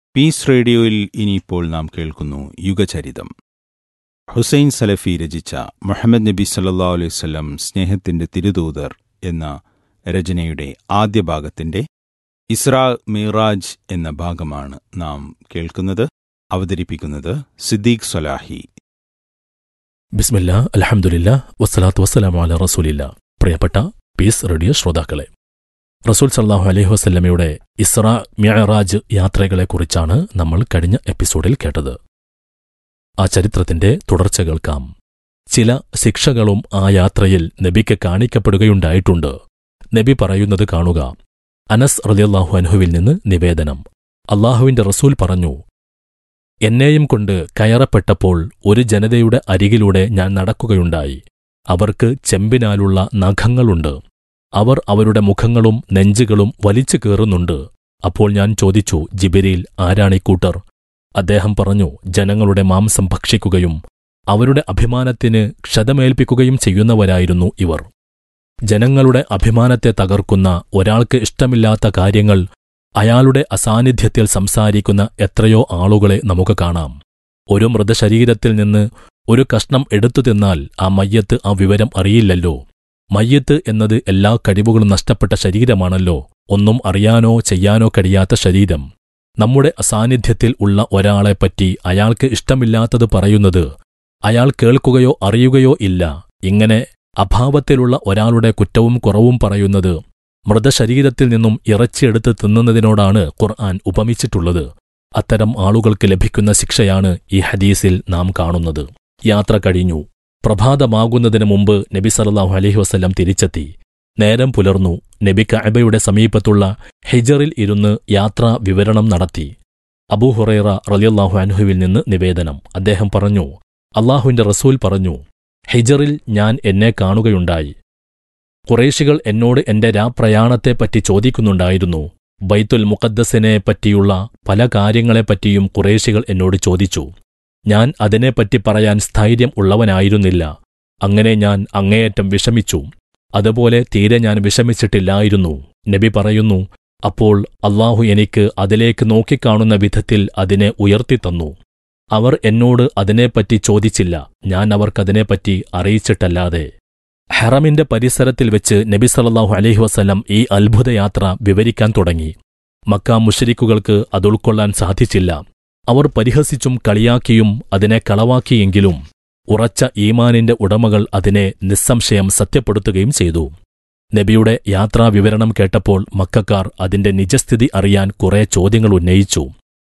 piece റേഡിയോയിൽ ഇനിയിപ്പോൾ നാം കേൾക്കുന്നു യുഗചരിതം ഹുസൈൻ സലഫി രചിച്ച മുഹമ്മദ് നബി സല്ലാ അലൈഹി വസല്ലം സ്നേഹത്തിന്റെ തിരുദൂതർ എന്ന രചനയുടെ ആദ്യ ഭാഗത്തിന്റെ ഇസ്രാ മീറാജ് എന്ന ഭാഗമാണ് നാം കേൾക്കുന്നത് അവതരിപ്പിക്കുന്നത് സിദ്ദീഖ് സലാഹി ബിസ്മില്ല അലഹമുല്ല വസ്സലാത്തു വസ്സലാമു അല റസൂലില്ല പ്രിയപ്പെട്ട പീസ് റേഡിയോ ശ്രോതാക്കളെ റസൂൽ സല്ലാഹു അലൈഹി വസല്ലമയുടെ ഇസ്ര മിയറാജ് യാത്രകളെക്കുറിച്ചാണ് നമ്മൾ കഴിഞ്ഞ എപ്പിസോഡിൽ കേട്ടത് ആ ചരിത്രത്തിന്റെ തുടർച്ച കേൾക്കാം ചില ശിക്ഷകളും ആ യാത്രയിൽ നബിക്ക് കാണിക്കപ്പെടുകയുണ്ടായിട്ടുണ്ട് നബി പറയുന്നത് കാണുക അനസ് റലിയല്ലാഹു അൻഹുവിൽ നിന്ന് നിവേദനം അള്ളാഹുവിന്റെ റസൂൽ പറഞ്ഞു എന്നെയും കൊണ്ട് കയറപ്പെട്ടപ്പോൾ ഒരു ജനതയുടെ അരികിലൂടെ ഞാൻ നടക്കുകയുണ്ടായി അവർക്ക് ചെമ്പിനാലുള്ള നഖങ്ങളുണ്ട് അവർ അവരുടെ മുഖങ്ങളും നെഞ്ചുകളും വലിച്ചു കീറുന്നുണ്ട് അപ്പോൾ ഞാൻ ചോദിച്ചു ജിബിരിയിൽ ആരാണിക്കൂട്ടർ അദ്ദേഹം പറഞ്ഞു ജനങ്ങളുടെ മാംസം ഭക്ഷിക്കുകയും അവരുടെ അഭിമാനത്തിന് ക്ഷതമേൽപ്പിക്കുകയും ചെയ്യുന്നവരായിരുന്നു ഇവർ ജനങ്ങളുടെ അഭിമാനത്തെ തകർക്കുന്ന ഒരാൾക്ക് ഇഷ്ടമില്ലാത്ത കാര്യങ്ങൾ അയാളുടെ അസാന്നിധ്യത്തിൽ സംസാരിക്കുന്ന എത്രയോ ആളുകളെ നമുക്ക് കാണാം ഒരു മൃതശരീരത്തിൽ നിന്ന് ഒരു കഷ്ണം എടുത്തു തിന്നാൽ ആ മയ്യത്ത് ആ വിവരം അറിയില്ലല്ലോ മയ്യത്ത് എന്നത് എല്ലാ കഴിവുകളും നഷ്ടപ്പെട്ട ശരീരമാണല്ലോ ഒന്നും അറിയാനോ ചെയ്യാനോ കഴിയാത്ത ശരീരം നമ്മുടെ അസാന്നിധ്യത്തിൽ ഉള്ള ഒരാളെപ്പറ്റി അയാൾക്ക് ഇഷ്ടമില്ലാത്തത് പറയുന്നത് അയാൾ കേൾക്കുകയോ അറിയുകയോ ഇല്ല ഇങ്ങനെ അഭാവത്തിലുള്ള ഒരാളുടെ കുറ്റവും കുറവും പറയുന്നത് മൃതശരീരത്തിൽ നിന്നും ഇറച്ചിയെടുത്ത് തിന്നുന്നതിനോടാണ് ഖുർആൻ ഉപമിച്ചിട്ടുള്ളത് അത്തരം ആളുകൾക്ക് ലഭിക്കുന്ന ശിക്ഷയാണ് ഈ ഹദീസിൽ നാം കാണുന്നത് യാത്ര കഴിഞ്ഞു പ്രഭാതമാകുന്നതിന് മുമ്പ് നബി സല്ലല്ലാഹു അലൈഹി വസല്ലം തിരിച്ചെത്തി നേരം പുലർന്നു നബി കഅബയുടെ സമീപത്തുള്ള ഹിജറിൽ ഇരുന്ന് യാത്രാ വിവരണം നടത്തി അബൂഹുറൈറ റളിയല്ലാഹു അൻഹുവിൽ നിന്ന് നിവേദനം അദ്ദേഹം പറഞ്ഞു അള്ളാഹുവിന്റെ റസൂൽ പറഞ്ഞു ഹിജറിൽ ഞാൻ എന്നെ കാണുകയുണ്ടായി കുറേശികൾ എന്നോട് എന്റെ രാപ്രയാണത്തെപ്പറ്റി ചോദിക്കുന്നുണ്ടായിരുന്നു ബൈത്തുൽ മുഖദ്ദസിനെ പറ്റിയുള്ള പല കാര്യങ്ങളെപ്പറ്റിയും കുറേശികൾ എന്നോട് ചോദിച്ചു ഞാൻ അതിനെപ്പറ്റി പറയാൻ സ്ഥൈര്യം ഉള്ളവനായിരുന്നില്ല അങ്ങനെ ഞാൻ അങ്ങേയറ്റം വിഷമിച്ചു അതുപോലെ തീരെ ഞാൻ വിഷമിച്ചിട്ടില്ലായിരുന്നു നബി പറയുന്നു അപ്പോൾ അള്ളാഹു എനിക്ക് അതിലേക്ക് നോക്കിക്കാണുന്ന വിധത്തിൽ അതിനെ ഉയർത്തിത്തന്നു അവർ എന്നോട് അതിനെപ്പറ്റി ചോദിച്ചില്ല ഞാൻ അവർക്കതിനെപ്പറ്റി അറിയിച്ചിട്ടല്ലാതെ ഹറമിന്റെ പരിസരത്തിൽ വെച്ച് നബി സല്ലല്ലാഹു അലൈഹി വസല്ലം ഈ അത്ഭുതയാത്ര വിവരിക്കാൻ തുടങ്ങി മക്ക മുഷരിക്കുകൾക്ക് അത് ഉൾക്കൊള്ളാൻ സാധിച്ചില്ല അവർ പരിഹസിച്ചും കളിയാക്കിയും അതിനെ കളവാക്കിയെങ്കിലും ഉറച്ച ഈമാനിന്റെ ഉടമകൾ അതിനെ നിസ്സംശയം സത്യപ്പെടുത്തുകയും ചെയ്തു നബിയുടെ യാത്രാ വിവരണം കേട്ടപ്പോൾ മക്കാർ അതിന്റെ നിജസ്ഥിതി അറിയാൻ കുറെ ചോദ്യങ്ങൾ ഉന്നയിച്ചു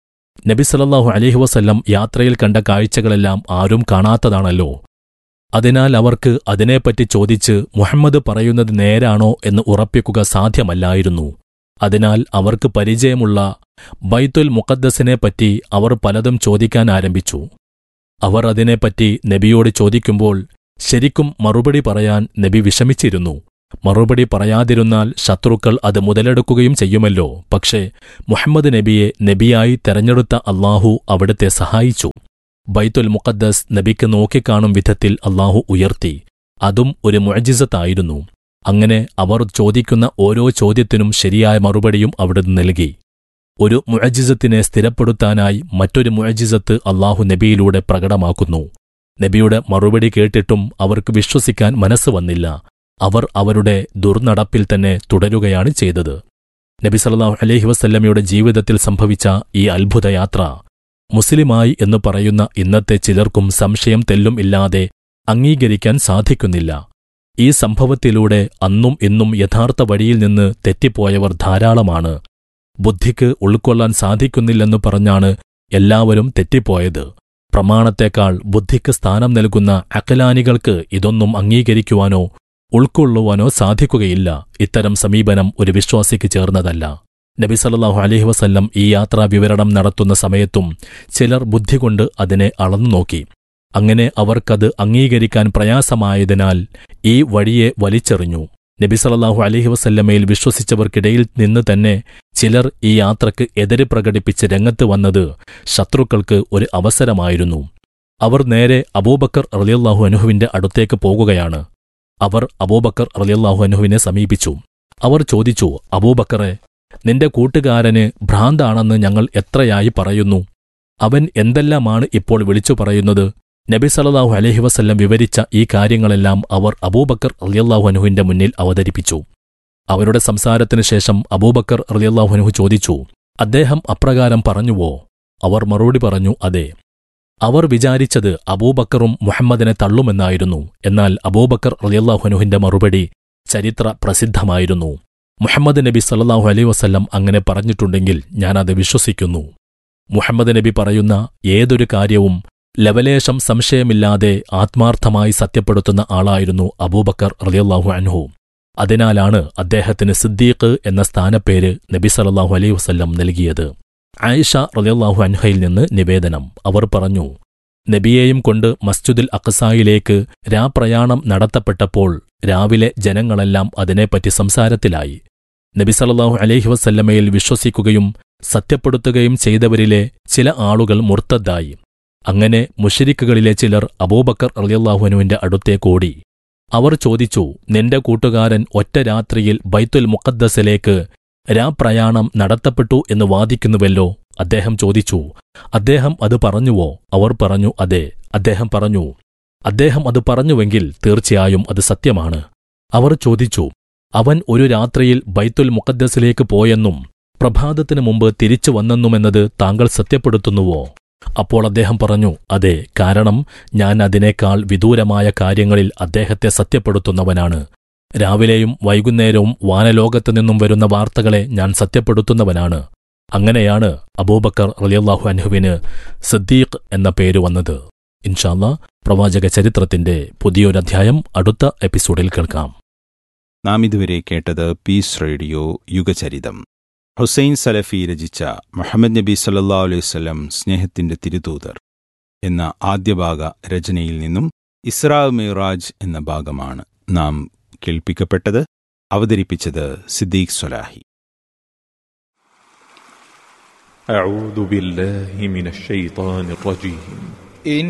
നബി സല്ലല്ലാഹു അലൈഹി വസല്ലം യാത്രയിൽ കണ്ട കാഴ്ചകളെല്ലാം ആരും കാണാത്തതാണല്ലോ അതിനാൽ അവർക്ക് അതിനെപ്പറ്റി ചോദിച്ച് മുഹമ്മദ് പറയുന്നത് നേരാണോ എന്ന് ഉറപ്പിക്കുക സാധ്യമല്ലായിരുന്നു അതിനാൽ അവർക്ക് പരിചയമുള്ള ബൈത്തുൽ മുഖദ്ദസിനെപ്പറ്റി അവർ പലതും ചോദിക്കാൻ ആരംഭിച്ചു അവർ അതിനെപ്പറ്റി നബിയോട് ചോദിക്കുമ്പോൾ ശരിക്കും മറുപടി പറയാൻ നബി വിഷമിച്ചിരുന്നു മറുപടി പറയാതിരുന്നാൽ ശത്രുക്കൾ അത് മുതലെടുക്കുകയും ചെയ്യുമല്ലോ പക്ഷേ മുഹമ്മദ് നബിയെ നബിയായി തെരഞ്ഞെടുത്ത അള്ളാഹു അവിടുത്തെ സഹായിച്ചു ബൈത്തുൽ മുഖദ്ദസ് നബിക്ക് നോക്കിക്കാണും വിധത്തിൽ അള്ളാഹു ഉയർത്തി അതും ഒരു മുഴജിസത്തായിരുന്നു അങ്ങനെ അവർ ചോദിക്കുന്ന ഓരോ ചോദ്യത്തിനും ശരിയായ മറുപടിയും അവിടുന്ന് നൽകി ഒരു മുഴജിസത്തിനെ സ്ഥിരപ്പെടുത്താനായി മറ്റൊരു മുഴജിസത്ത് അള്ളാഹു നബിയിലൂടെ പ്രകടമാക്കുന്നു നബിയുടെ മറുപടി കേട്ടിട്ടും അവർക്ക് വിശ്വസിക്കാൻ മനസ്സ് വന്നില്ല അവർ അവരുടെ ദുർനടപ്പിൽ തന്നെ തുടരുകയാണ് ചെയ്തത് നബി സല്ലല്ലാഹു അലൈഹി വസല്ലമയുടെ ജീവിതത്തിൽ സംഭവിച്ച ഈ അത്ഭുതയാത്ര മുസ്ലിമായി എന്ന് പറയുന്ന ഇന്നത്തെ ചിലർക്കും സംശയം തെല്ലും ഇല്ലാതെ അംഗീകരിക്കാൻ സാധിക്കുന്നില്ല ഈ സംഭവത്തിലൂടെ അന്നും ഇന്നും യഥാർത്ഥ വഴിയിൽ നിന്ന് തെറ്റിപ്പോയവർ ധാരാളമാണ് ബുദ്ധിക്ക് ഉൾക്കൊള്ളാൻ സാധിക്കുന്നില്ലെന്ന് പറഞ്ഞാണ് എല്ലാവരും തെറ്റിപ്പോയത് പ്രമാണത്തേക്കാൾ ബുദ്ധിക്ക് സ്ഥാനം നൽകുന്ന അക്കലാനികൾക്ക് ഇതൊന്നും അംഗീകരിക്കുവാനോ ഉൾക്കൊള്ളുവാനോ സാധിക്കുകയില്ല ഇത്തരം സമീപനം ഒരു വിശ്വാസിക്ക് ചേർന്നതല്ല നബി സല്ലല്ലാഹു അലൈഹി വസല്ലം ഈ യാത്രാ വിവരണം നടത്തുന്ന സമയത്തും ചിലർ ബുദ്ധി കൊണ്ട് അതിനെ അളന്നു നോക്കി അങ്ങനെ അവർക്കത് അംഗീകരിക്കാൻ പ്രയാസമായതിനാൽ ഈ വഴിയെ വലിച്ചെറിഞ്ഞു നബി സല്ലല്ലാഹു അലൈഹി വസല്ലമയിൽ വിശ്വസിച്ചവർക്കിടയിൽ നിന്ന് തന്നെ ചിലർ ഈ യാത്രക്ക് എതിര് പ്രകടിപ്പിച്ച് രംഗത്ത് വന്നത് ശത്രുക്കൾക്ക് ഒരു അവസരമായിരുന്നു അവർ നേരെ അബൂബക്കർ റളിയല്ലാഹു അൻഹുവിന്റെ അടുത്തേക്ക് പോകുകയാണ് അവർ അബൂബക്കർ റളിയല്ലാഹു അൻഹുവിനെ സമീപിച്ചു അവർ ചോദിച്ചു അബൂബക്കറെ നിന്റെ കൂട്ടുകാരന് ഭ്രാന്താണെന്ന് ഞങ്ങൾ എത്രയായി പറയുന്നു അവൻ എന്തെല്ലാമാണ് ഇപ്പോൾ വിളിച്ചു പറയുന്നത് നബി സല്ലല്ലാഹു അലൈഹി വസല്ലം വിവരിച്ച ഈ കാര്യങ്ങളെല്ലാം അവർ അബൂബക്കർ റളിയല്ലാഹു അൻഹുവിന്റെ മുന്നിൽ അവതരിപ്പിച്ചു അവരുടെ സംസാരത്തിനു ശേഷം അബൂബക്കർ റളിയല്ലാഹു അൻഹു ചോദിച്ചു അദ്ദേഹം അപ്രകാരം പറഞ്ഞുവോ അവർ മറുപടി പറഞ്ഞു അതെ അവർ വിചാരിച്ചത് അബൂബക്കറും മുഹമ്മദിനെ തള്ളുമെന്നായിരുന്നു എന്നാൽ അബൂബക്കർ റളിയല്ലാഹുനുഹിന്റെ മറുപടി ചരിത്ര പ്രസിദ്ധമായിരുന്നു മുഹമ്മദ് നബി സല്ലല്ലാഹു അലൈഹി വസല്ലം അങ്ങനെ പറഞ്ഞിട്ടുണ്ടെങ്കിൽ ഞാനത് വിശ്വസിക്കുന്നു മുഹമ്മദ് നബി പറയുന്ന ഏതൊരു കാര്യവും ലവലേശം സംശയമില്ലാതെ ആത്മാർത്ഥമായി സത്യപ്പെടുത്തുന്ന ആളായിരുന്നു അബൂബക്കർ റളിയല്ലാഹു അൻഹു അതിനാലാണ് അദ്ദേഹത്തിന് സിദ്ദീഖ് എന്ന സ്ഥാനപ്പേര് നബി സല്ലല്ലാഹു അലൈഹി വസല്ലം നൽകിയത് ആയിഷ റളിയല്ലാഹു അൻഹയിൽ നിന്ന് നിവേദനം അവർ പറഞ്ഞു നബിയെയും കൊണ്ട് മസ്ജിദുൽ അഖസായിലേക്ക് രാപ്രയാണം നടത്തപ്പെട്ടപ്പോൾ രാവിലെ ജനങ്ങളെല്ലാം അതിനെപ്പറ്റി സംസാരത്തിലായി നബി സല്ലല്ലാഹു അലൈഹി വസല്ലമയിൽ വിശ്വസിക്കുകയും സത്യപ്പെടുത്തുകയും ചെയ്തവരിലെ ചില ആളുകൾ മുർത്തദ്ദായി അങ്ങനെ മുഷരിക്കുകളിലെ ചിലർ അബൂബക്കർ റളിയല്ലാഹുവിനുവിന്റെ അടുത്തേക്കോടി അവർ ചോദിച്ചു നിന്റെ കൂട്ടുകാരൻ ഒറ്റ രാത്രിയിൽ ബൈത്തുൽ മുഖദ്ദസിലേക്ക് രാപ്രയാണം നടത്തപ്പെട്ടു എന്ന് വാദിക്കുന്നുവല്ലോ അദ്ദേഹം ചോദിച്ചു അദ്ദേഹം അത് പറഞ്ഞുവോ അവർ പറഞ്ഞു അതെ അദ്ദേഹം പറഞ്ഞു അദ്ദേഹം അത് പറഞ്ഞുവെങ്കിൽ തീർച്ചയായും അത് സത്യമാണ് അവർ ചോദിച്ചു അവൻ ഒരു രാത്രിയിൽ ബൈത്തുൽ മുഖദ്ദസിലേക്ക് പോയെന്നും പ്രഭാതത്തിനു മുമ്പ് തിരിച്ചു വന്നെന്നുമെന്നത് താങ്കൾ സത്യപ്പെടുത്തുന്നുവോ അപ്പോൾ അദ്ദേഹം പറഞ്ഞു അതെ കാരണം ഞാൻ അതിനേക്കാൾ വിദൂരമായ കാര്യങ്ങളിൽ അദ്ദേഹത്തെ സത്യപ്പെടുത്തുന്നവനാണ് രാവിലെയും വൈകുന്നേരവും വാനലോകത്തു നിന്നും വരുന്ന വാർത്തകളെ ഞാൻ സത്യപ്പെടുത്തുന്നവനാണ് അങ്ങനെയാണ് അബൂബക്കർ റളിയല്ലാഹു അൻഹുവിന് സിദ്ദീഖ് എന്ന പേര് വന്നത് ഇൻഷാല്ല പ്രവാചക ചരിത്രത്തിന്റെ പുതിയൊരധ്യായം അടുത്ത എപ്പിസോഡിൽ കേൾക്കാം നാം ഇതുവരെ കേട്ടത് പീസ് റേഡിയോ യുഗചരിതം ഹുസൈൻ സലഫി രചിച്ച മുഹമ്മദ് നബി സല്ലാ അലൈവല്ലം സ്നേഹത്തിന്റെ തിരുതൂതർ എന്ന ആദ്യ ഭാഗ രചനയിൽ നിന്നും ഇസ്രാ മിറാജ് എന്ന ഭാഗമാണ് നാം കേൾപ്പിക്കപ്പെട്ടത് അവതരിപ്പിച്ചത് സിദ്ദീഖ് സൊലാഹി أعوذ بالله من الشيطان الرجيم